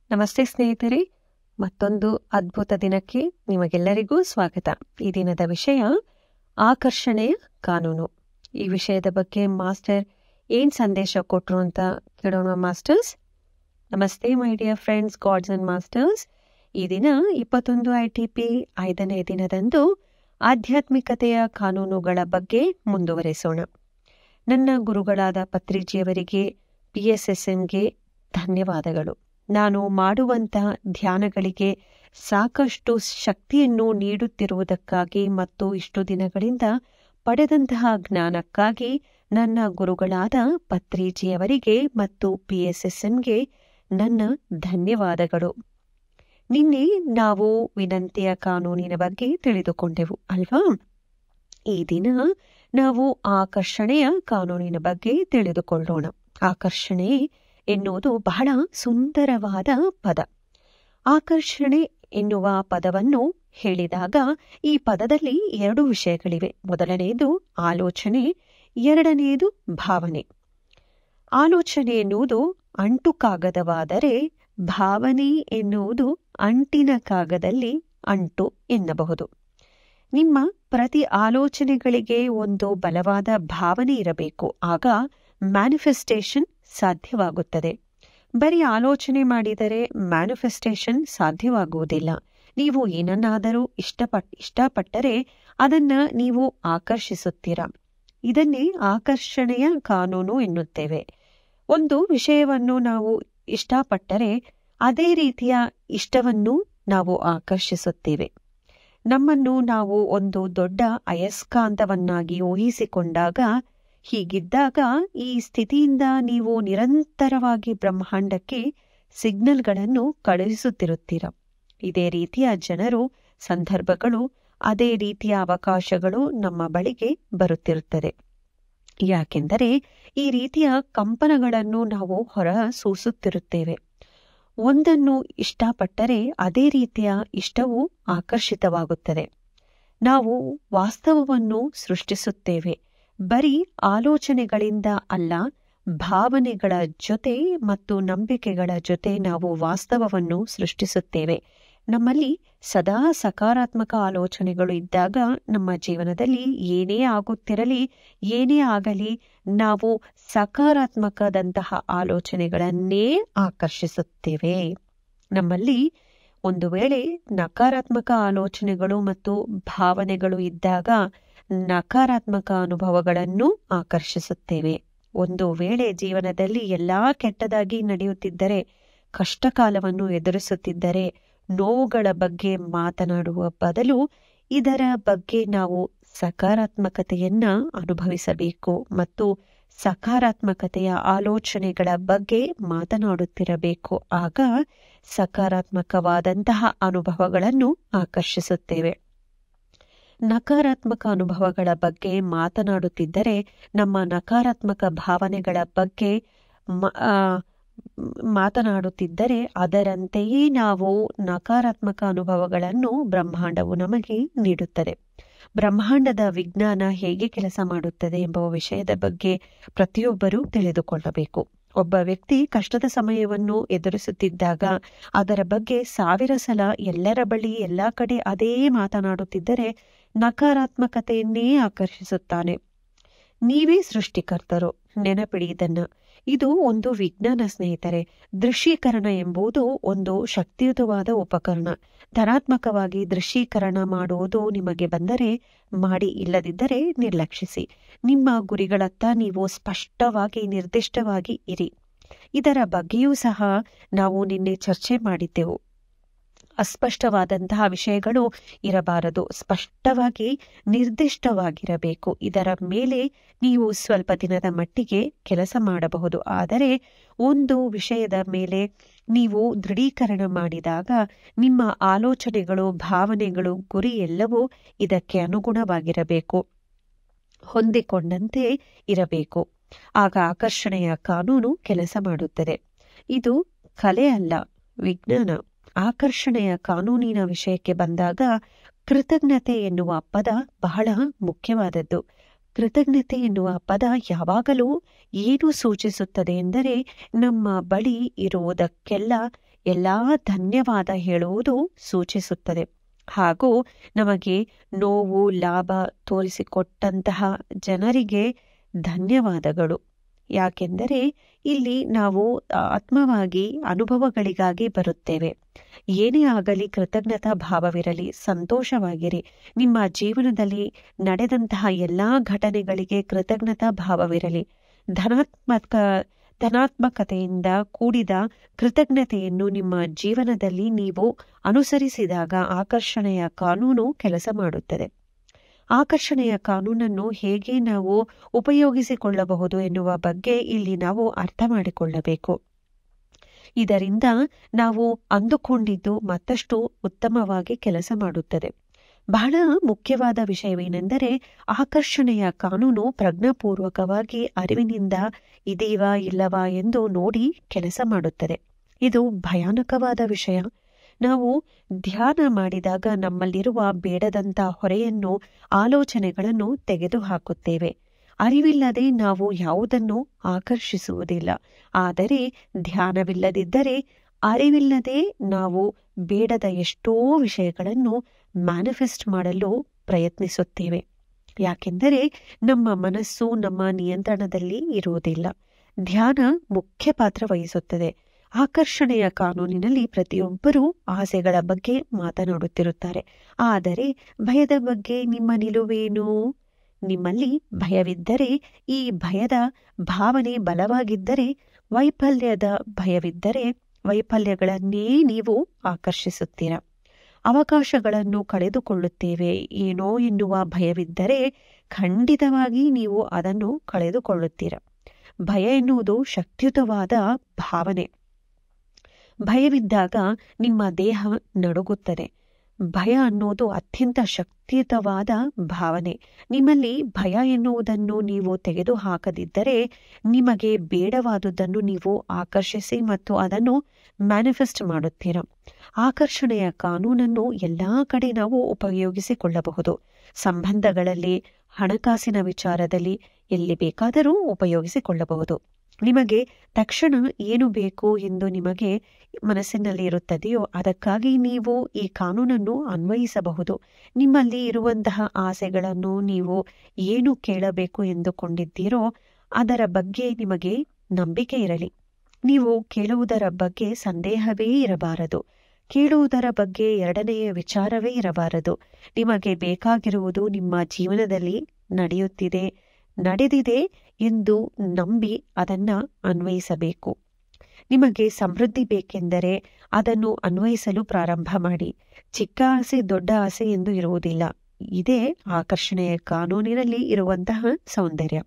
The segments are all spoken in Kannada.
ನಮಸ್ತೆ ಸ್ನೇಹಿತರೆ ಮತ್ತೊಂದು ಅದ್ಭುತ ದಿನಕ್ಕೆ ನಿಮಗೆಲ್ಲರಿಗೂ ಸ್ವಾಗತ ಈ ದಿನದ ವಿಷಯ ಆಕರ್ಷಣೆಯ ಕಾನೂನು ಈ ವಿಷಯದ ಬಗ್ಗೆ ಮಾಸ್ಟರ್ ಏನ್ ಸಂದೇಶ ಕೊಟ್ರು ಅಂತ ಕೇಳೋಣ ಮಾಸ್ಟರ್ಸ್ ನಮಸ್ತೆ my dear friends gods and masters ಈ ದಿನ ಇಪ್ಪತ್ತೊಂದು ಐ ಟಿ ಪಿ ಐದನೇ ದಿನದಂದು ಆಧ್ಯಾತ್ಮಿಕತೆಯ ಕಾನೂನುಗಳ ಬಗ್ಗೆ ಮುಂದುವರೆಸೋಣ ನನ್ನ ಗುರುಗಳಾದ ಪತ್ರಿಜಿಯವರಿಗೆ ಪಿ ಎಸ್ ಎಸ್ ಎನ್ಗೆ ಧನ್ಯವಾದಗಳು ನಾನು ಮಾಡುವಂತಹ ಧ್ಯಾನಗಳಿಗೆ ಸಾಕಷ್ಟು ಶಕ್ತಿಯನ್ನು ನೀಡುತ್ತಿರುವುದಕ್ಕಾಗಿ ಮತ್ತು ಇಷ್ಟು ದಿನಗಳಿಂದ ಪಡೆದಂತಹ ಜ್ಞಾನಕ್ಕಾಗಿ ನನ್ನ ಗುರುಗಳಾದ ಪತ್ರಿಜಿಯವರಿಗೆ ಮತ್ತು ಪಿ ಎಸ್ ಎಸ್ ಎನ್ಗೆ ನನ್ನ ಧನ್ಯವಾದಗಳು ನಿನ್ನೆ ನಾವು ವಿನಂತಿಯ ಕಾನೂನಿನ ಬಗ್ಗೆ ತಿಳಿದುಕೊಂಡೆವು ಅಲ್ವಾ ಈ ದಿನ ನಾವು ಆಕರ್ಷಣೆಯ ಕಾನೂನಿನ ಬಗ್ಗೆ ತಿಳಿದುಕೊಳ್ಳೋಣ ಆಕರ್ಷಣೆ ಎನ್ನುವುದು ಬಹಳ ಸುಂದರವಾದ ಪದ ಆಕರ್ಷಣೆ ಎನ್ನುವ ಪದವನ್ನು ಹೇಳಿದಾಗ ಈ ಪದದಲ್ಲಿ ಎರಡು ವಿಷಯಗಳಿವೆ ಮೊದಲನೆಯದು ಆಲೋಚನೆ ಎರಡನೆಯದು ಭಾವನೆ ಆಲೋಚನೆ ಎನ್ನುವುದು ಅಂಟು ಕಾಗದವಾದರೆ ಭಾವನೆ ಎನ್ನುವುದು ಅಂಟಿನ ಕಾಗದಲ್ಲಿ ಅಂಟು ಎನ್ನಬಹುದು ನಿಮ್ಮ ಪ್ರತಿ ಆಲೋಚನೆಗಳಿಗೆ ಒಂದು ಬಲವಾದ ಭಾವನೆ ಇರಬೇಕು ಆಗ ಮ್ಯಾನಿಫೆಸ್ಟೇಷನ್ ಸಾಧ್ಯವಾಗುತ್ತದೆ ಬರೀ ಆಲೋಚನೆ ಮಾಡಿದರೆ ಮ್ಯಾನಿಫೆಸ್ಟೇಷನ್ ಸಾಧ್ಯವಾಗುವುದಿಲ್ಲ ನೀವು ಏನನ್ನಾದರೂ ಇಷ್ಟಪಟ್ ಇಷ್ಟಪಟ್ಟರೆ ಅದನ್ನ ನೀವು ಆಕರ್ಷಿಸುತ್ತೀರಾ ಇದನ್ನೇ ಆಕರ್ಷಣೆಯ ಕಾನೂನು ಎನ್ನುತ್ತೇವೆ ಒಂದು ವಿಷಯವನ್ನು ನಾವು ಇಷ್ಟಪಟ್ಟರೆ ಅದೇ ರೀತಿಯ ಇಷ್ಟವನ್ನು ನಾವು ಆಕರ್ಷಿಸುತ್ತೇವೆ ನಮ್ಮನ್ನು ನಾವು ಒಂದು ದೊಡ್ಡ ಅಯಸ್ಕಾಂತವನ್ನಾಗಿ ಊಹಿಸಿಕೊಂಡಾಗ ಹೀಗಿದ್ದಾಗ ಈ ಸ್ಥಿತಿಯಿಂದ ನೀವು ನಿರಂತರವಾಗಿ ಬ್ರಹ್ಮಾಂಡಕ್ಕೆ ಸಿಗ್ನಲ್ಗಳನ್ನು ಕಳುಹಿಸುತ್ತಿರುತ್ತೀರ ಇದೇ ರೀತಿಯ ಜನರು ಸಂದರ್ಭಗಳು ಅದೇ ರೀತಿಯ ಅವಕಾಶಗಳು ನಮ್ಮ ಬಳಿಗೆ ಬರುತ್ತಿರುತ್ತದೆ ಯಾಕೆಂದರೆ ಈ ರೀತಿಯ ಕಂಪನಗಳನ್ನು ನಾವು ಹೊರ ಸೂಸುತ್ತಿರುತ್ತೇವೆ ಒಂದನ್ನು ಇಷ್ಟಪಟ್ಟರೆ ಅದೇ ರೀತಿಯ ಇಷ್ಟವು ಆಕರ್ಷಿತವಾಗುತ್ತದೆ ನಾವು ವಾಸ್ತವವನ್ನು ಸೃಷ್ಟಿಸುತ್ತೇವೆ ಬರೀ ಆಲೋಚನೆಗಳಿಂದ ಅಲ್ಲ ಭಾವನೆಗಳ ಜೊತೆ ಮತ್ತು ನಂಬಿಕೆಗಳ ಜೊತೆ ನಾವು ವಾಸ್ತವವನ್ನು ಸೃಷ್ಟಿಸುತ್ತೇವೆ ನಮ್ಮಲ್ಲಿ ಸದಾ ಸಕಾರಾತ್ಮಕ ಆಲೋಚನೆಗಳು ಇದ್ದಾಗ ನಮ್ಮ ಜೀವನದಲ್ಲಿ ಏನೇ ಆಗುತ್ತಿರಲಿ ಏನೇ ಆಗಲಿ ನಾವು ಸಕಾರಾತ್ಮಕದಂತಹ ಆಲೋಚನೆಗಳನ್ನೇ ಆಕರ್ಷಿಸುತ್ತೇವೆ ನಮ್ಮಲ್ಲಿ ಒಂದು ವೇಳೆ ನಕಾರಾತ್ಮಕ ಆಲೋಚನೆಗಳು ಮತ್ತು ಭಾವನೆಗಳು ಇದ್ದಾಗ ನಕಾರಾತ್ಮಕ ಅನುಭವಗಳನ್ನು ಆಕರ್ಷಿಸುತ್ತೇವೆ ಒಂದು ವೇಳೆ ಜೀವನದಲ್ಲಿ ಎಲ್ಲಾ ಕೆಟ್ಟದಾಗಿ ನಡೆಯುತ್ತಿದ್ದರೆ ಕಷ್ಟಕಾಲವನ್ನು ಎದುರಿಸುತ್ತಿದ್ದರೆ ನೋವುಗಳ ಬಗ್ಗೆ ಮಾತನಾಡುವ ಬದಲು ಇದರ ಬಗ್ಗೆ ನಾವು ಸಕಾರಾತ್ಮಕತೆಯನ್ನ ಅನುಭವಿಸಬೇಕು ಮತ್ತು ಸಕಾರಾತ್ಮಕತೆಯ ಆಲೋಚನೆಗಳ ಬಗ್ಗೆ ಮಾತನಾಡುತ್ತಿರಬೇಕು ಆಗ ಸಕಾರಾತ್ಮಕವಾದಂತಹ ಅನುಭವಗಳನ್ನು ಆಕರ್ಷಿಸುತ್ತೇವೆ ನಕಾರಾತ್ಮಕ ಅನುಭವಗಳ ಬಗ್ಗೆ ಮಾತನಾಡುತ್ತಿದ್ದರೆ ನಮ್ಮ ನಕಾರಾತ್ಮಕ ಭಾವನೆಗಳ ಬಗ್ಗೆ ಮಾತನಾಡುತ್ತಿದ್ದರೆ ಅದರಂತೆಯೇ ನಾವು ನಕಾರಾತ್ಮಕ ಅನುಭವಗಳನ್ನು ಬ್ರಹ್ಮಾಂಡವು ನಮಗೆ ನೀಡುತ್ತದೆ ಬ್ರಹ್ಮಾಂಡದ ವಿಜ್ಞಾನ ಹೇಗೆ ಕೆಲಸ ಮಾಡುತ್ತದೆ ಎಂಬ ವಿಷಯದ ಬಗ್ಗೆ ಪ್ರತಿಯೊಬ್ಬರೂ ತಿಳಿದುಕೊಳ್ಳಬೇಕು ಒಬ್ಬ ವ್ಯಕ್ತಿ ಕಷ್ಟದ ಸಮಯವನ್ನು ಎದುರಿಸುತ್ತಿದ್ದಾಗ ಅದರ ಬಗ್ಗೆ ಸಾವಿರ ಸಲ ಎಲ್ಲರ ಬಳಿ ಎಲ್ಲ ಕಡೆ ಅದೇ ಮಾತನಾಡುತ್ತಿದ್ದರೆ ನಕಾರಾತ್ಮಕತೆಯನ್ನೇ ಆಕರ್ಷಿಸುತ್ತಾನೆ ನೀವೇ ಸೃಷ್ಟಿಕರ್ತರು ನೆನಪಿಡಿ ಇದನ್ನ ಇದು ಒಂದು ವಿಜ್ಞಾನ ಸ್ನೇಹಿತರೆ ದೃಶ್ಯೀಕರಣ ಎಂಬುದು ಒಂದು ಶಕ್ತಿಯುತವಾದ ಉಪಕರಣ ಧನಾತ್ಮಕವಾಗಿ ದೃಶ್ಯೀಕರಣ ಮಾಡುವುದು ನಿಮಗೆ ಬಂದರೆ ಮಾಡಿ ಇಲ್ಲದಿದ್ದರೆ ನಿರ್ಲಕ್ಷಿಸಿ ನಿಮ್ಮ ಗುರಿಗಳತ್ತ ನೀವು ಸ್ಪಷ್ಟವಾಗಿ ನಿರ್ದಿಷ್ಟವಾಗಿ ಇರಿ ಇದರ ಬಗ್ಗೆಯೂ ಸಹ ನಾವು ನಿನ್ನೆ ಚರ್ಚೆ ಮಾಡಿದ್ದೆವು ಅಸ್ಪಷ್ಟವಾದಂತಹ ವಿಷಯಗಳು ಇರಬಾರದು ಸ್ಪಷ್ಟವಾಗಿ ನಿರ್ದಿಷ್ಟವಾಗಿರಬೇಕು ಇದರ ಮೇಲೆ ನೀವು ಸ್ವಲ್ಪ ದಿನದ ಮಟ್ಟಿಗೆ ಕೆಲಸ ಮಾಡಬಹುದು ಆದರೆ ಒಂದು ವಿಷಯದ ಮೇಲೆ ನೀವು ದೃಢೀಕರಣ ಮಾಡಿದಾಗ ನಿಮ್ಮ ಆಲೋಚನೆಗಳು ಭಾವನೆಗಳು ಗುರಿ ಎಲ್ಲವೂ ಇದಕ್ಕೆ ಅನುಗುಣವಾಗಿರಬೇಕು ಹೊಂದಿಕೊಂಡಂತೆ ಇರಬೇಕು ಆಗ ಆಕರ್ಷಣೆಯ ಕಾನೂನು ಕೆಲಸ ಮಾಡುತ್ತದೆ ಇದು ಕಲೆ ಅಲ್ಲ ವಿಜ್ಞಾನ ಆಕರ್ಷಣೆಯ ಕಾನೂನಿನ ವಿಷಯಕ್ಕೆ ಬಂದಾಗ ಕೃತಜ್ಞತೆ ಎನ್ನುವ ಪದ ಬಹಳ ಮುಖ್ಯವಾದದ್ದು ಕೃತಜ್ಞತೆ ಎನ್ನುವ ಪದ ಯಾವಾಗಲೂ ಏನು ಸೂಚಿಸುತ್ತದೆ ಎಂದರೆ ನಮ್ಮ ಬಳಿ ಇರುವುದಕ್ಕೆಲ್ಲ ಎಲ್ಲಾ ಧನ್ಯವಾದ ಹೇಳುವುದು ಸೂಚಿಸುತ್ತದೆ ಹಾಗೂ ನಮಗೆ ನೋವು ಲಾಭ ತೋರಿಸಿಕೊಟ್ಟಂತಹ ಜನರಿಗೆ ಧನ್ಯವಾದಗಳು ಯಾಕೆಂದರೆ ಇಲ್ಲಿ ನಾವು ಆತ್ಮವಾಗಿ ಅನುಭವಗಳಿಗಾಗಿ ಬರುತ್ತೇವೆ ಏನೇ ಆಗಲಿ ಕೃತಜ್ಞತಾ ಭಾವವಿರಲಿ ಸಂತೋಷವಾಗಿರಿ ನಿಮ್ಮ ಜೀವನದಲ್ಲಿ ನಡೆದಂತಹ ಎಲ್ಲಾ ಘಟನೆಗಳಿಗೆ ಕೃತಜ್ಞತಾ ಭಾವವಿರಲಿ ಧನಾತ್ಮಕ ಧನಾತ್ಮಕತೆಯಿಂದ ಕೂಡಿದ ಕೃತಜ್ಞತೆಯನ್ನು ನಿಮ್ಮ ಜೀವನದಲ್ಲಿ ನೀವು ಅನುಸರಿಸಿದಾಗ ಆಕರ್ಷಣೆಯ ಕಾನೂನು ಕೆಲಸ ಮಾಡುತ್ತದೆ ಆಕರ್ಷಣೆಯ ಕಾನೂನನ್ನು ಹೇಗೆ ನಾವು ಉಪಯೋಗಿಸಿಕೊಳ್ಳಬಹುದು ಎನ್ನುವ ಬಗ್ಗೆ ಇಲ್ಲಿ ನಾವು ಅರ್ಥ ಮಾಡಿಕೊಳ್ಳಬೇಕು ಇದರಿಂದ ನಾವು ಅಂದುಕೊಂಡಿದ್ದು ಮತ್ತಷ್ಟು ಉತ್ತಮವಾಗಿ ಕೆಲಸ ಮಾಡುತ್ತದೆ ಬಹಳ ಮುಖ್ಯವಾದ ವಿಷಯವೇನೆಂದರೆ ಆಕರ್ಷಣೆಯ ಕಾನೂನು ಪ್ರಜ್ಞಾಪೂರ್ವಕವಾಗಿ ಅರಿವಿನಿಂದ ಇದೀವಾ ಇಲ್ಲವಾ ಎಂದು ನೋಡಿ ಕೆಲಸ ಮಾಡುತ್ತದೆ ಇದು ಭಯಾನಕವಾದ ವಿಷಯ ನಾವು ಧ್ಯಾನ ಮಾಡಿದಾಗ ನಮ್ಮಲ್ಲಿರುವ ಬೇಡದಂತ ಹೊರೆಯನ್ನು ಆಲೋಚನೆಗಳನ್ನು ತೆಗೆದುಹಾಕುತ್ತೇವೆ ಅರಿವಿಲ್ಲದೆ ನಾವು ಯಾವುದನ್ನು ಆಕರ್ಷಿಸುವುದಿಲ್ಲ ಆದರೆ ಧ್ಯಾನವಿಲ್ಲದಿದ್ದರೆ ಅರಿವಿಲ್ಲದೆ ನಾವು ಬೇಡದ ಎಷ್ಟೋ ವಿಷಯಗಳನ್ನು ಮ್ಯಾನಿಫೆಸ್ಟ್ ಮಾಡಲು ಪ್ರಯತ್ನಿಸುತ್ತೇವೆ ಯಾಕೆಂದರೆ ನಮ್ಮ ಮನಸ್ಸು ನಮ್ಮ ನಿಯಂತ್ರಣದಲ್ಲಿ ಇರುವುದಿಲ್ಲ ಧ್ಯಾನ ಮುಖ್ಯ ಪಾತ್ರ ವಹಿಸುತ್ತದೆ ಆಕರ್ಷಣೆಯ ಕಾನೂನಿನಲ್ಲಿ ಪ್ರತಿಯೊಬ್ಬರೂ ಆಸೆಗಳ ಬಗ್ಗೆ ಮಾತನಾಡುತ್ತಿರುತ್ತಾರೆ ಆದರೆ ಭಯದ ಬಗ್ಗೆ ನಿಮ್ಮ ನಿಲುವೇನು ನಿಮ್ಮಲ್ಲಿ ಭಯವಿದ್ದರೆ ಈ ಭಯದ ಭಾವನೆ ಬಲವಾಗಿದ್ದರೆ ವೈಫಲ್ಯದ ಭಯವಿದ್ದರೆ ವೈಫಲ್ಯಗಳನ್ನೇ ನೀವು ಆಕರ್ಷಿಸುತ್ತೀರ ಅವಕಾಶಗಳನ್ನು ಕಳೆದುಕೊಳ್ಳುತ್ತೇವೆ ಏನೋ ಎನ್ನುವ ಭಯವಿದ್ದರೆ ಖಂಡಿತವಾಗಿ ನೀವು ಅದನ್ನು ಕಳೆದುಕೊಳ್ಳುತ್ತೀರ ಭಯ ಎನ್ನುವುದು ಶಕ್ತಿಯುತವಾದ ಭಾವನೆ ಭಯವಿದ್ದಾಗ ನಿಮ್ಮ ದೇಹ ನಡುಗುತ್ತದೆ ಭಯ ಅನ್ನೋದು ಅತ್ಯಂತ ಶಕ್ತಿಯುತವಾದ ಭಾವನೆ ನಿಮ್ಮಲ್ಲಿ ಭಯ ಎನ್ನುವುದನ್ನು ನೀವು ತೆಗೆದುಹಾಕದಿದ್ದರೆ ನಿಮಗೆ ಬೇಡವಾದುದನ್ನು ನೀವು ಆಕರ್ಷಿಸಿ ಮತ್ತು ಅದನ್ನು ಮ್ಯಾನಿಫೆಸ್ಟ್ ಮಾಡುತ್ತೀರ ಆಕರ್ಷಣೆಯ ಕಾನೂನನ್ನು ಎಲ್ಲಾ ಕಡೆ ನಾವು ಉಪಯೋಗಿಸಿಕೊಳ್ಳಬಹುದು ಸಂಬಂಧಗಳಲ್ಲಿ ಹಣಕಾಸಿನ ವಿಚಾರದಲ್ಲಿ ಎಲ್ಲಿ ಬೇಕಾದರೂ ಉಪಯೋಗಿಸಿಕೊಳ್ಳಬಹುದು ನಿಮಗೆ ತಕ್ಷಣ ಏನು ಬೇಕು ಎಂದು ನಿಮಗೆ ಮನಸ್ಸಿನಲ್ಲಿ ಇರುತ್ತದೆಯೋ ಅದಕ್ಕಾಗಿ ನೀವು ಈ ಕಾನೂನನ್ನು ಅನ್ವಯಿಸಬಹುದು ನಿಮ್ಮಲ್ಲಿ ಇರುವಂತಹ ಆಸೆಗಳನ್ನು ನೀವು ಏನು ಕೇಳಬೇಕು ಎಂದುಕೊಂಡಿದ್ದೀರೋ ಅದರ ಬಗ್ಗೆ ನಿಮಗೆ ನಂಬಿಕೆ ಇರಲಿ ನೀವು ಕೇಳುವುದರ ಬಗ್ಗೆ ಸಂದೇಹವೇ ಇರಬಾರದು ಕೇಳುವುದರ ಬಗ್ಗೆ ಎರಡನೆಯ ವಿಚಾರವೇ ಇರಬಾರದು ನಿಮಗೆ ಬೇಕಾಗಿರುವುದು ನಿಮ್ಮ ಜೀವನದಲ್ಲಿ ನಡೆಯುತ್ತಿದೆ ನಡೆದಿದೆ ಎಂದು ನಂಬಿ ಅದನ್ನ ಅನ್ವಯಿಸಬೇಕು ನಿಮಗೆ ಸಮೃದ್ಧಿ ಬೇಕೆಂದರೆ ಅದನ್ನು ಅನ್ವಯಿಸಲು ಪ್ರಾರಂಭ ಮಾಡಿ ಚಿಕ್ಕ ಆಸೆ ದೊಡ್ಡ ಆಸೆ ಎಂದು ಇರುವುದಿಲ್ಲ ಇದೇ ಆಕರ್ಷಣೆಯ ಕಾನೂನಿನಲ್ಲಿ ಇರುವಂತಹ ಸೌಂದರ್ಯ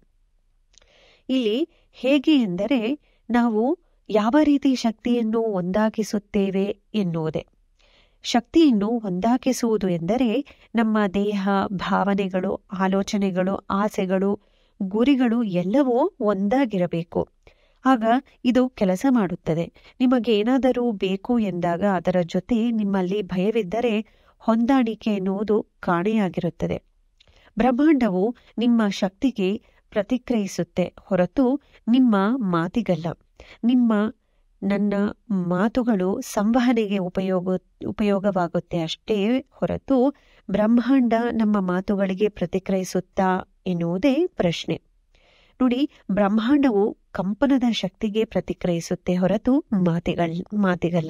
ಇಲ್ಲಿ ಹೇಗೆ ಎಂದರೆ ನಾವು ಯಾವ ರೀತಿ ಶಕ್ತಿಯನ್ನು ಒಂದಾಗಿಸುತ್ತೇವೆ ಎನ್ನುವುದೇ ಶಕ್ತಿಯನ್ನು ಒಂದಾಗಿಸುವುದು ಎಂದರೆ ನಮ್ಮ ದೇಹ ಭಾವನೆಗಳು ಆಲೋಚನೆಗಳು ಆಸೆಗಳು ಗುರಿಗಳು ಎಲ್ಲವೂ ಒಂದಾಗಿರಬೇಕು ಆಗ ಇದು ಕೆಲಸ ಮಾಡುತ್ತದೆ ನಿಮಗೇನಾದರೂ ಬೇಕು ಎಂದಾಗ ಅದರ ಜೊತೆ ನಿಮ್ಮಲ್ಲಿ ಭಯವಿದ್ದರೆ ಹೊಂದಾಣಿಕೆ ಎನ್ನುವುದು ಕಾಣೆಯಾಗಿರುತ್ತದೆ ಬ್ರಹ್ಮಾಂಡವು ನಿಮ್ಮ ಶಕ್ತಿಗೆ ಪ್ರತಿಕ್ರಿಯಿಸುತ್ತೆ ಹೊರತು ನಿಮ್ಮ ಮಾತಿಗಲ್ಲ ನಿಮ್ಮ ನನ್ನ ಮಾತುಗಳು ಸಂವಹನೆಗೆ ಉಪಯೋಗ ಉಪಯೋಗವಾಗುತ್ತೆ ಅಷ್ಟೇ ಹೊರತು ಬ್ರಹ್ಮಾಂಡ ನಮ್ಮ ಮಾತುಗಳಿಗೆ ಪ್ರತಿಕ್ರಿಯಿಸುತ್ತಾ ಎನ್ನುವುದೇ ಪ್ರಶ್ನೆ ನೋಡಿ ಬ್ರಹ್ಮಾಂಡವು ಕಂಪನದ ಶಕ್ತಿಗೆ ಪ್ರತಿಕ್ರಿಯಿಸುತ್ತೆ ಹೊರತು ಮಾತಿಗಳ್ ಮಾತಿಗಲ್ಲ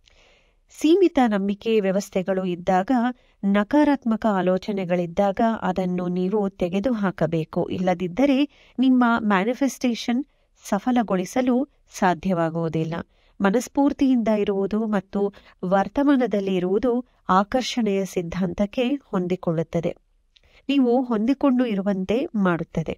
ಸೀಮಿತ ನಂಬಿಕೆ ವ್ಯವಸ್ಥೆಗಳು ಇದ್ದಾಗ ನಕಾರಾತ್ಮಕ ಆಲೋಚನೆಗಳಿದ್ದಾಗ ಅದನ್ನು ನೀವು ತೆಗೆದುಹಾಕಬೇಕು ಇಲ್ಲದಿದ್ದರೆ ನಿಮ್ಮ ಮ್ಯಾನಿಫೆಸ್ಟೇಷನ್ ಸಫಲಗೊಳಿಸಲು ಸಾಧ್ಯವಾಗುವುದಿಲ್ಲ ಮನಸ್ಫೂರ್ತಿಯಿಂದ ಇರುವುದು ಮತ್ತು ವರ್ತಮಾನದಲ್ಲಿ ಇರುವುದು ಆಕರ್ಷಣೆಯ ಸಿದ್ಧಾಂತಕ್ಕೆ ಹೊಂದಿಕೊಳ್ಳುತ್ತದೆ ನೀವು ಹೊಂದಿಕೊಂಡು ಇರುವಂತೆ ಮಾಡುತ್ತದೆ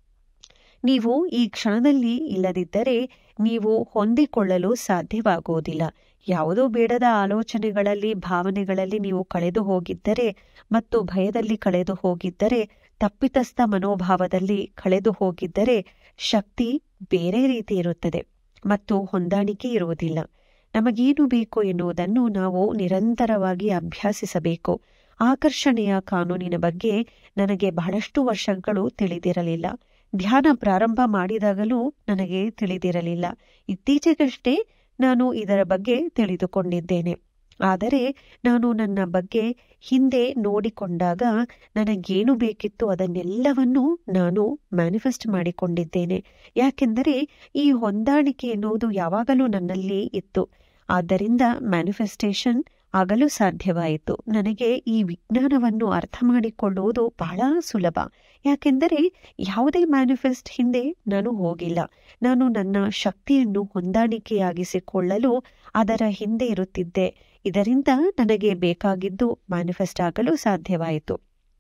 ನೀವು ಈ ಕ್ಷಣದಲ್ಲಿ ಇಲ್ಲದಿದ್ದರೆ ನೀವು ಹೊಂದಿಕೊಳ್ಳಲು ಸಾಧ್ಯವಾಗುವುದಿಲ್ಲ ಯಾವುದೋ ಬೇಡದ ಆಲೋಚನೆಗಳಲ್ಲಿ ಭಾವನೆಗಳಲ್ಲಿ ನೀವು ಕಳೆದು ಹೋಗಿದ್ದರೆ ಮತ್ತು ಭಯದಲ್ಲಿ ಕಳೆದು ಹೋಗಿದ್ದರೆ ತಪ್ಪಿತಸ್ಥ ಮನೋಭಾವದಲ್ಲಿ ಕಳೆದು ಹೋಗಿದ್ದರೆ ಶಕ್ತಿ ಬೇರೆ ರೀತಿ ಇರುತ್ತದೆ ಮತ್ತು ಹೊಂದಾಣಿಕೆ ಇರುವುದಿಲ್ಲ ನಮಗೇನು ಬೇಕು ಎನ್ನುವುದನ್ನು ನಾವು ನಿರಂತರವಾಗಿ ಅಭ್ಯಾಸಿಸಬೇಕು ಆಕರ್ಷಣೆಯ ಕಾನೂನಿನ ಬಗ್ಗೆ ನನಗೆ ಬಹಳಷ್ಟು ವರ್ಷಗಳು ತಿಳಿದಿರಲಿಲ್ಲ ಧ್ಯಾನ ಪ್ರಾರಂಭ ಮಾಡಿದಾಗಲೂ ನನಗೆ ತಿಳಿದಿರಲಿಲ್ಲ ಇತ್ತೀಚೆಗಷ್ಟೇ ನಾನು ಇದರ ಬಗ್ಗೆ ತಿಳಿದುಕೊಂಡಿದ್ದೇನೆ ಆದರೆ ನಾನು ನನ್ನ ಬಗ್ಗೆ ಹಿಂದೆ ನೋಡಿಕೊಂಡಾಗ ನನಗೇನು ಬೇಕಿತ್ತು ಅದನ್ನೆಲ್ಲವನ್ನು ನಾನು ಮ್ಯಾನಿಫೆಸ್ಟ್ ಮಾಡಿಕೊಂಡಿದ್ದೇನೆ ಯಾಕೆಂದರೆ ಈ ಹೊಂದಾಣಿಕೆ ಎನ್ನುವುದು ಯಾವಾಗಲೂ ನನ್ನಲ್ಲಿ ಇತ್ತು ಆದ್ದರಿಂದ ಮ್ಯಾನಿಫೆಸ್ಟೇಷನ್ ಆಗಲು ಸಾಧ್ಯವಾಯಿತು ನನಗೆ ಈ ವಿಜ್ಞಾನವನ್ನು ಅರ್ಥ ಮಾಡಿಕೊಳ್ಳುವುದು ಬಹಳ ಸುಲಭ ಯಾಕೆಂದರೆ ಯಾವುದೇ ಮ್ಯಾನಿಫೆಸ್ಟ್ ಹಿಂದೆ ನಾನು ಹೋಗಿಲ್ಲ ನಾನು ನನ್ನ ಶಕ್ತಿಯನ್ನು ಹೊಂದಾಣಿಕೆಯಾಗಿಸಿಕೊಳ್ಳಲು ಅದರ ಹಿಂದೆ ಇರುತ್ತಿದ್ದೆ ಇದರಿಂದ ನನಗೆ ಬೇಕಾಗಿದ್ದು ಮ್ಯಾನಿಫೆಸ್ಟ್ ಆಗಲು ಸಾಧ್ಯವಾಯಿತು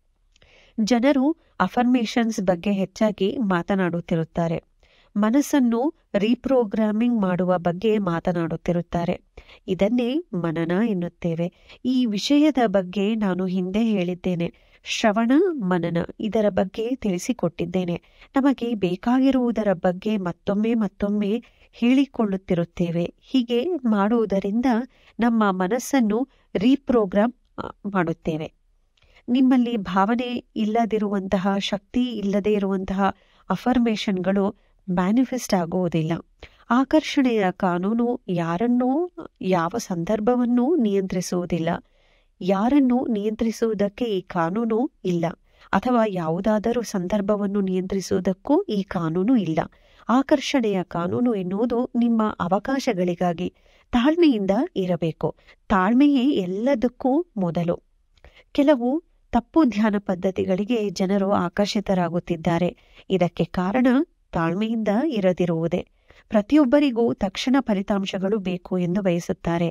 ಜನರು ಅಫರ್ಮೇಷನ್ಸ್ ಬಗ್ಗೆ ಹೆಚ್ಚಾಗಿ ಮಾತನಾಡುತ್ತಿರುತ್ತಾರೆ ಮನಸ್ಸನ್ನು ರೀಪ್ರೋಗ್ರಾಮಿಂಗ್ ಮಾಡುವ ಬಗ್ಗೆ ಮಾತನಾಡುತ್ತಿರುತ್ತಾರೆ ಇದನ್ನೇ ಮನನ ಎನ್ನುತ್ತೇವೆ ಈ ವಿಷಯದ ಬಗ್ಗೆ ನಾನು ಹಿಂದೆ ಹೇಳಿದ್ದೇನೆ ಶ್ರವಣ ಮನನ ಇದರ ಬಗ್ಗೆ ತಿಳಿಸಿಕೊಟ್ಟಿದ್ದೇನೆ ನಮಗೆ ಬೇಕಾಗಿರುವುದರ ಬಗ್ಗೆ ಮತ್ತೊಮ್ಮೆ ಮತ್ತೊಮ್ಮೆ ಹೇಳಿಕೊಳ್ಳುತ್ತಿರುತ್ತೇವೆ ಹೀಗೆ ಮಾಡುವುದರಿಂದ ನಮ್ಮ ಮನಸ್ಸನ್ನು ರೀಪ್ರೋಗ್ರಾಮ್ ಮಾಡುತ್ತೇವೆ ನಿಮ್ಮಲ್ಲಿ ಭಾವನೆ ಇಲ್ಲದಿರುವಂತಹ ಶಕ್ತಿ ಇಲ್ಲದೇ ಇರುವಂತಹ ಅಫರ್ಮೇಷನ್ಗಳು ಮ್ಯಾನಿಫೆಸ್ಟ್ ಆಗುವುದಿಲ್ಲ ಆಕರ್ಷಣೆಯ ಕಾನೂನು ಯಾರನ್ನೂ ಯಾವ ಸಂದರ್ಭವನ್ನೂ ನಿಯಂತ್ರಿಸುವುದಿಲ್ಲ ಯಾರನ್ನು ನಿಯಂತ್ರಿಸುವುದಕ್ಕೆ ಈ ಕಾನೂನು ಇಲ್ಲ ಅಥವಾ ಯಾವುದಾದರೂ ಸಂದರ್ಭವನ್ನು ನಿಯಂತ್ರಿಸುವುದಕ್ಕೂ ಈ ಕಾನೂನು ಇಲ್ಲ ಆಕರ್ಷಣೆಯ ಕಾನೂನು ಎನ್ನುವುದು ನಿಮ್ಮ ಅವಕಾಶಗಳಿಗಾಗಿ ತಾಳ್ಮೆಯಿಂದ ಇರಬೇಕು ತಾಳ್ಮೆಯೇ ಎಲ್ಲದಕ್ಕೂ ಮೊದಲು ಕೆಲವು ತಪ್ಪು ಧ್ಯಾನ ಪದ್ಧತಿಗಳಿಗೆ ಜನರು ಆಕರ್ಷಿತರಾಗುತ್ತಿದ್ದಾರೆ ಇದಕ್ಕೆ ಕಾರಣ ತಾಳ್ಮೆಯಿಂದ ಇರದಿರುವುದೇ ಪ್ರತಿಯೊಬ್ಬರಿಗೂ ತಕ್ಷಣ ಫಲಿತಾಂಶಗಳು ಬೇಕು ಎಂದು ಬಯಸುತ್ತಾರೆ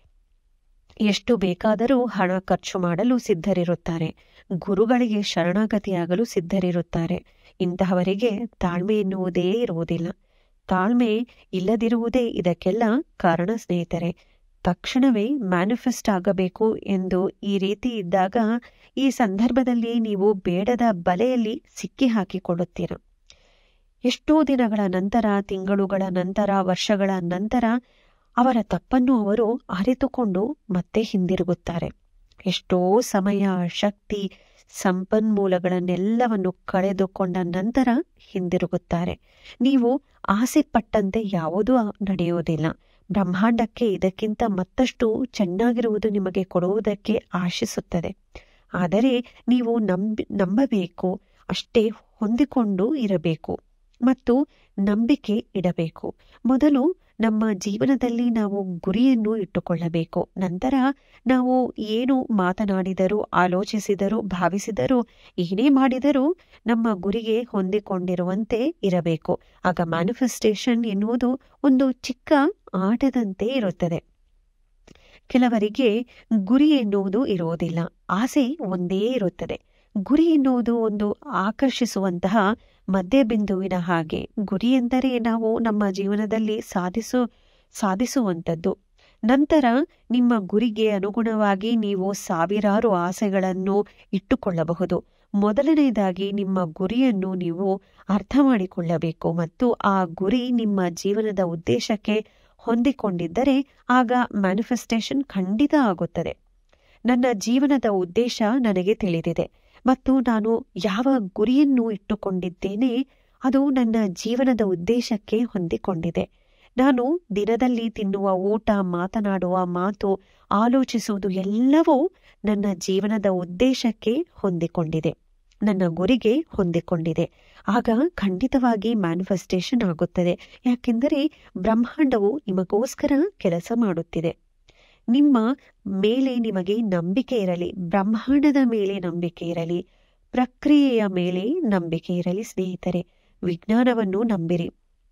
ಎಷ್ಟು ಬೇಕಾದರೂ ಹಣ ಖರ್ಚು ಮಾಡಲು ಸಿದ್ಧರಿರುತ್ತಾರೆ ಗುರುಗಳಿಗೆ ಶರಣಾಗತಿಯಾಗಲು ಸಿದ್ಧರಿರುತ್ತಾರೆ ಇಂತಹವರಿಗೆ ತಾಳ್ಮೆ ಎನ್ನುವುದೇ ಇರುವುದಿಲ್ಲ ತಾಳ್ಮೆ ಇಲ್ಲದಿರುವುದೇ ಇದಕ್ಕೆಲ್ಲ ಕಾರಣ ಸ್ನೇಹಿತರೆ ತಕ್ಷಣವೇ ಮ್ಯಾನಿಫೆಸ್ಟ್ ಆಗಬೇಕು ಎಂದು ಈ ರೀತಿ ಇದ್ದಾಗ ಈ ಸಂದರ್ಭದಲ್ಲಿ ನೀವು ಬೇಡದ ಬಲೆಯಲ್ಲಿ ಸಿಕ್ಕಿ ಹಾಕಿಕೊಳ್ಳುತ್ತೀರ ಎಷ್ಟೋ ದಿನಗಳ ನಂತರ ತಿಂಗಳುಗಳ ನಂತರ ವರ್ಷಗಳ ನಂತರ ಅವರ ತಪ್ಪನ್ನು ಅವರು ಅರಿತುಕೊಂಡು ಮತ್ತೆ ಹಿಂದಿರುಗುತ್ತಾರೆ ಎಷ್ಟೋ ಸಮಯ ಶಕ್ತಿ ಸಂಪನ್ಮೂಲಗಳನ್ನೆಲ್ಲವನ್ನು ಕಳೆದುಕೊಂಡ ನಂತರ ಹಿಂದಿರುಗುತ್ತಾರೆ ನೀವು ಆಸೆ ಪಟ್ಟಂತೆ ಯಾವುದೂ ನಡೆಯುವುದಿಲ್ಲ ಬ್ರಹ್ಮಾಂಡಕ್ಕೆ ಇದಕ್ಕಿಂತ ಮತ್ತಷ್ಟು ಚೆನ್ನಾಗಿರುವುದು ನಿಮಗೆ ಕೊಡುವುದಕ್ಕೆ ಆಶಿಸುತ್ತದೆ ಆದರೆ ನೀವು ನಂಬಿ ನಂಬಬೇಕು ಅಷ್ಟೇ ಹೊಂದಿಕೊಂಡು ಇರಬೇಕು ಮತ್ತು ನಂಬಿಕೆ ಇಡಬೇಕು ಮೊದಲು ನಮ್ಮ ಜೀವನದಲ್ಲಿ ನಾವು ಗುರಿಯನ್ನು ಇಟ್ಟುಕೊಳ್ಳಬೇಕು ನಂತರ ನಾವು ಏನು ಮಾತನಾಡಿದರೂ ಆಲೋಚಿಸಿದರೂ ಭಾವಿಸಿದರೂ ಏನೇ ಮಾಡಿದರೂ ನಮ್ಮ ಗುರಿಗೆ ಹೊಂದಿಕೊಂಡಿರುವಂತೆ ಇರಬೇಕು ಆಗ ಮ್ಯಾನಿಫೆಸ್ಟೇಷನ್ ಎನ್ನುವುದು ಒಂದು ಚಿಕ್ಕ ಆಟದಂತೆ ಇರುತ್ತದೆ ಕೆಲವರಿಗೆ ಗುರಿ ಎನ್ನುವುದು ಇರುವುದಿಲ್ಲ ಆಸೆ ಒಂದೇ ಇರುತ್ತದೆ ಗುರಿ ಎನ್ನುವುದು ಒಂದು ಆಕರ್ಷಿಸುವಂತಹ ಮಧ್ಯಬಿಂದುವಿನ ಹಾಗೆ ಗುರಿ ಎಂದರೆ ನಾವು ನಮ್ಮ ಜೀವನದಲ್ಲಿ ಸಾಧಿಸು ಸಾಧಿಸುವಂಥದ್ದು ನಂತರ ನಿಮ್ಮ ಗುರಿಗೆ ಅನುಗುಣವಾಗಿ ನೀವು ಸಾವಿರಾರು ಆಸೆಗಳನ್ನು ಇಟ್ಟುಕೊಳ್ಳಬಹುದು ಮೊದಲನೆಯದಾಗಿ ನಿಮ್ಮ ಗುರಿಯನ್ನು ನೀವು ಅರ್ಥ ಮಾಡಿಕೊಳ್ಳಬೇಕು ಮತ್ತು ಆ ಗುರಿ ನಿಮ್ಮ ಜೀವನದ ಉದ್ದೇಶಕ್ಕೆ ಹೊಂದಿಕೊಂಡಿದ್ದರೆ ಆಗ ಮ್ಯಾನಿಫೆಸ್ಟೇಷನ್ ಖಂಡಿತ ಆಗುತ್ತದೆ ನನ್ನ ಜೀವನದ ಉದ್ದೇಶ ನನಗೆ ತಿಳಿದಿದೆ ಮತ್ತು ನಾನು ಯಾವ ಗುರಿಯನ್ನು ಇಟ್ಟುಕೊಂಡಿದ್ದೇನೆ ಅದು ನನ್ನ ಜೀವನದ ಉದ್ದೇಶಕ್ಕೆ ಹೊಂದಿಕೊಂಡಿದೆ ನಾನು ದಿನದಲ್ಲಿ ತಿನ್ನುವ ಊಟ ಮಾತನಾಡುವ ಮಾತು ಆಲೋಚಿಸುವುದು ಎಲ್ಲವೂ ನನ್ನ ಜೀವನದ ಉದ್ದೇಶಕ್ಕೆ ಹೊಂದಿಕೊಂಡಿದೆ ನನ್ನ ಗುರಿಗೆ ಹೊಂದಿಕೊಂಡಿದೆ ಆಗ ಖಂಡಿತವಾಗಿ ಮ್ಯಾನಿಫೆಸ್ಟೇಷನ್ ಆಗುತ್ತದೆ ಯಾಕೆಂದರೆ ಬ್ರಹ್ಮಾಂಡವು ನಿಮಗೋಸ್ಕರ ಕೆಲಸ ಮಾಡುತ್ತಿದೆ ನಿಮ್ಮ ಮೇಲೆ ನಿಮಗೆ ನಂಬಿಕೆ ಇರಲಿ ಬ್ರಹ್ಮಾಂಡದ ಮೇಲೆ ನಂಬಿಕೆ ಇರಲಿ ಪ್ರಕ್ರಿಯೆಯ ಮೇಲೆ ನಂಬಿಕೆ ಇರಲಿ ಸ್ನೇಹಿತರೆ ವಿಜ್ಞಾನವನ್ನು ನಂಬಿರಿ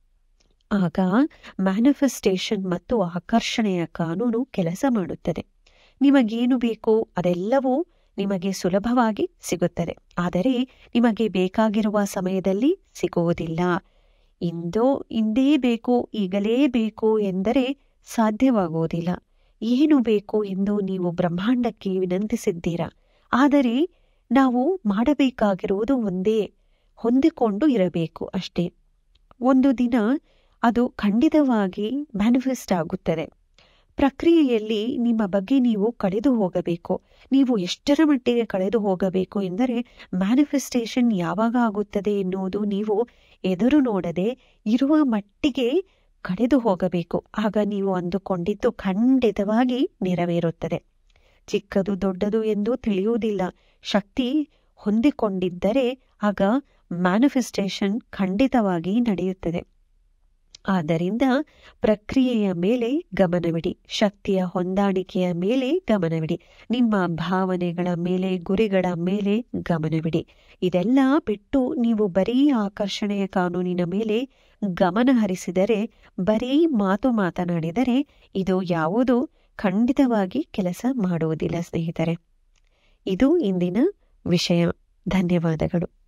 ಆಗ ಮ್ಯಾನಿಫೆಸ್ಟೇಷನ್ ಮತ್ತು ಆಕರ್ಷಣೆಯ ಕಾನೂನು ಕೆಲಸ ಮಾಡುತ್ತದೆ ನಿಮಗೇನು ಬೇಕು ಅದೆಲ್ಲವೂ ನಿಮಗೆ ಸುಲಭವಾಗಿ ಸಿಗುತ್ತದೆ ಆದರೆ ನಿಮಗೆ ಬೇಕಾಗಿರುವ ಸಮಯದಲ್ಲಿ ಸಿಗುವುದಿಲ್ಲ ಇಂದೋ ಇಂದೇ ಬೇಕು ಈಗಲೇ ಬೇಕು ಎಂದರೆ ಸಾಧ್ಯವಾಗುವುದಿಲ್ಲ ಏನು ಬೇಕು ಎಂದು ನೀವು ಬ್ರಹ್ಮಾಂಡಕ್ಕೆ ವಿನಂತಿಸಿದ್ದೀರಾ ಆದರೆ ನಾವು ಮಾಡಬೇಕಾಗಿರುವುದು ಒಂದೇ ಹೊಂದಿಕೊಂಡು ಇರಬೇಕು ಅಷ್ಟೇ ಒಂದು ದಿನ ಅದು ಖಂಡಿತವಾಗಿ ಮ್ಯಾನಿಫೆಸ್ಟ್ ಆಗುತ್ತದೆ ಪ್ರಕ್ರಿಯೆಯಲ್ಲಿ ನಿಮ್ಮ ಬಗ್ಗೆ ನೀವು ಕಳೆದು ಹೋಗಬೇಕು ನೀವು ಎಷ್ಟರ ಮಟ್ಟಿಗೆ ಕಳೆದು ಹೋಗಬೇಕು ಎಂದರೆ ಮ್ಯಾನಿಫೆಸ್ಟೇಷನ್ ಯಾವಾಗ ಆಗುತ್ತದೆ ಎನ್ನುವುದು ನೀವು ಎದುರು ನೋಡದೆ ಇರುವ ಮಟ್ಟಿಗೆ ಕಳೆದು ಹೋಗಬೇಕು ಆಗ ನೀವು ಅಂದುಕೊಂಡಿದ್ದು ಖಂಡಿತವಾಗಿ ನೆರವೇರುತ್ತದೆ ಚಿಕ್ಕದು ದೊಡ್ಡದು ಎಂದು ತಿಳಿಯುವುದಿಲ್ಲ ಶಕ್ತಿ ಹೊಂದಿಕೊಂಡಿದ್ದರೆ ಆಗ ಮ್ಯಾನಿಫೆಸ್ಟೇಷನ್ ಖಂಡಿತವಾಗಿ ನಡೆಯುತ್ತದೆ ಆದ್ದರಿಂದ ಪ್ರಕ್ರಿಯೆಯ ಮೇಲೆ ಗಮನವಿಡಿ ಶಕ್ತಿಯ ಹೊಂದಾಣಿಕೆಯ ಮೇಲೆ ಗಮನವಿಡಿ ನಿಮ್ಮ ಭಾವನೆಗಳ ಮೇಲೆ ಗುರಿಗಳ ಮೇಲೆ ಗಮನವಿಡಿ ಇದೆಲ್ಲ ಬಿಟ್ಟು ನೀವು ಬರೀ ಆಕರ್ಷಣೆಯ ಕಾನೂನಿನ ಮೇಲೆ ಗಮನ ಹರಿಸಿದರೆ ಬರೀ ಮಾತು ಮಾತನಾಡಿದರೆ ಇದು ಯಾವುದೂ ಖಂಡಿತವಾಗಿ ಕೆಲಸ ಮಾಡುವುದಿಲ್ಲ ಸ್ನೇಹಿತರೆ ಇದು ಇಂದಿನ ವಿಷಯ ಧನ್ಯವಾದಗಳು